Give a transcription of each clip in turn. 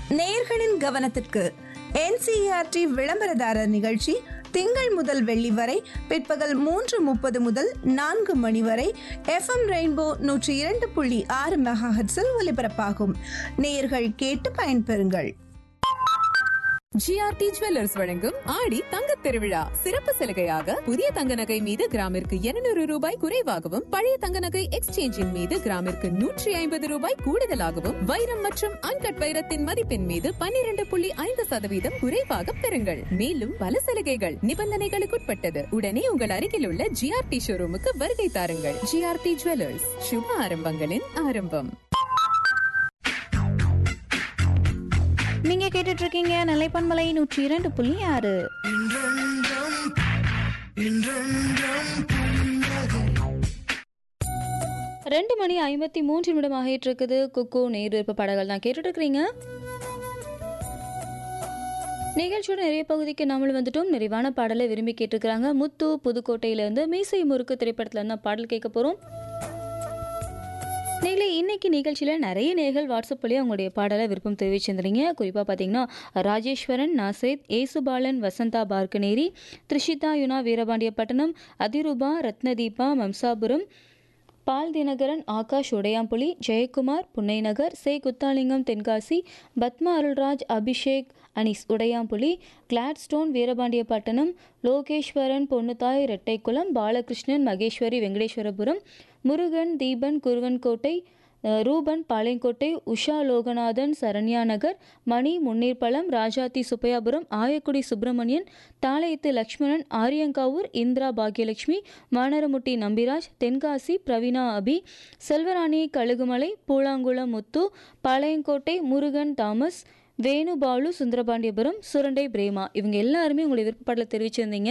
நேயர்களின் கவனத்திற்கு என்சிஆர்டி விளம்பரதாரர் நிகழ்ச்சி திங்கள் முதல் வெள்ளி வரை பிற்பகல் மூன்று முப்பது முதல் நான்கு மணி வரை எஃப்எம் ரெயின்போ நூற்றி இரண்டு புள்ளி ஆறு மெகாஹெட்ஸில் ஒலிபரப்பாகும் நேயர்கள் கேட்டு பயன்பெறுங்கள் ஜிஆர்டி ஜுவல்லர்ஸ் வழங்கும் ஆடி தங்கத் திருவிழா சிறப்பு சலுகையாக புதிய தங்க நகை மீது கிராமிற்கு 200 ரூபாய் குறைவாகவும் பழைய தங்க நகை எக்ஸ்சேஞ்சின் மீது கிராமிற்கு நூற்றி ஐம்பது ரூபாய் கூடுதலாகவும் வைரம் மற்றும் அன்கட் வைரத்தின் மதிப்பின் மீது 12.5% புள்ளி ஐந்து சதவீதம் குறைவாக பெறுங்கள் மேலும் பல சலுகைகள் நிபந்தனைகளுக்குட்பட்டது உடனே உங்கள் அருகில் உள்ள ஜிஆர்டி ஷோரூமுக்கு வருகை தாருங்கள் ஜிஆர்டி ஜுவல்லர்ஸ் சுப ஆரம்பங்களின் ஆரம்பம் நீங்க கேட்டுட்டு இருக்கீங்க நிலைப்பன்மலை நூற்றி இரண்டு புள்ளி ஆறு ரெண்டு மணி ஐம்பத்தி மூன்று நிமிடம் ஆகிட்டு இருக்குது குக்கு நேர் விருப்ப பாடல்கள் தான் கேட்டுட்டு இருக்கிறீங்க நிகழ்ச்சியோட நிறைய பகுதிக்கு நம்மளும் வந்துட்டோம் நிறைவான பாடலை விரும்பி கேட்டிருக்கிறாங்க முத்து புதுக்கோட்டையிலேருந்து மீசை முறுக்கு திரைப்படத்துல இருந்து தான் பாடல் கேட்க போகிறோம் நீங்களே இன்னைக்கு நிகழ்ச்சியில் நிறைய நேர்கள் வாட்ஸ்அப் வழியாக உங்களுடைய பாடலை விருப்பம் தெரிவிச்சிருந்தீங்க குறிப்பாக பார்த்தீங்கன்னா ராஜேஸ்வரன் நாசேத் ஏசுபாலன் வசந்தா பார்க்கனேரி த்ரிஷிதா யுனா வீரபாண்டியப்பட்டினம் அதிரூபா ரத்னதீபா மம்சாபுரம் பால் தினகரன் ஆகாஷ் உடையாம்புலி ஜெயக்குமார் புன்னைநகர் சே குத்தாலிங்கம் தென்காசி பத்மா அருள்ராஜ் அபிஷேக் அனிஸ் உடையாம்புலி கிளாட்ஸ்டோன் வீரபாண்டியப்பட்டினம் லோகேஸ்வரன் பொன்னுத்தாய் ரெட்டைக்குளம் பாலகிருஷ்ணன் மகேஸ்வரி வெங்கடேஸ்வரபுரம் முருகன் தீபன் குருவன்கோட்டை அஹ், ரூபன் பாளையங்கோட்டை உஷா லோகநாதன் சரண்யா நகர் மணி முன்னீர்பழம் ராஜாத்தி சுப்பையாபுரம் ஆயக்குடி சுப்பிரமணியன் தாளையத்து லக்ஷ்மணன் ஆரியங்காவூர் இந்திரா பாக்யலட்சுமி மானரமுட்டி நம்பிராஜ் தென்காசி பிரவீனா அபி செல்வராணி கழுகுமலை பூலாங்குளம் முத்து பாளையங்கோட்டை முருகன் தாமஸ் வேணுபாலு சுந்தரபாண்டியபுரம் சுரண்டை பிரேமா இவங்க எல்லாருமே உங்களுடைய விருப்பப்பாட்டில் தெரிவிச்சிருந்தீங்க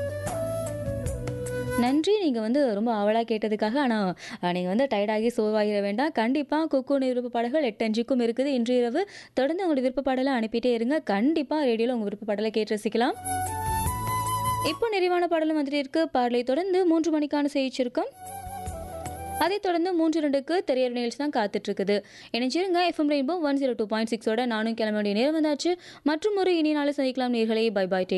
நன்றி நீங்கள் வந்து ரொம்ப ஆவலாக கேட்டதுக்காக ஆனால் நீங்கள் வந்து டயர்டாகி சோர்வாகிட வேண்டாம் கண்டிப்பாக குக்கு விருப்ப பாடல்கள் எட்டு அஞ்சுக்கும் இருக்குது இன்று இரவு தொடர்ந்து உங்களுடைய விருப்ப பாடலை அனுப்பிட்டே இருங்க கண்டிப்பாக ரேடியோவில் உங்கள் விருப்ப பாடலை கேட்டு ரசிக்கலாம் இப்போ நிறைவான பாடலும் வந்துட்டு இருக்கு பாடலை தொடர்ந்து மூன்று மணிக்கான செய்திச்சிருக்கோம் அதைத் தொடர்ந்து மூன்று ரெண்டுக்கு திரையர் நிகழ்ச்சி தான் காத்துட்டு இருக்குது இணைஞ்சிருங்க FM rainbow one zero two point சிக்ஸோட நானும் கிளம்ப வேண்டிய நேரம் வந்தாச்சு மற்றும் ஒரு இனி நாளை சந்திக்கலாம் நேர்களை பை பாய் டேக்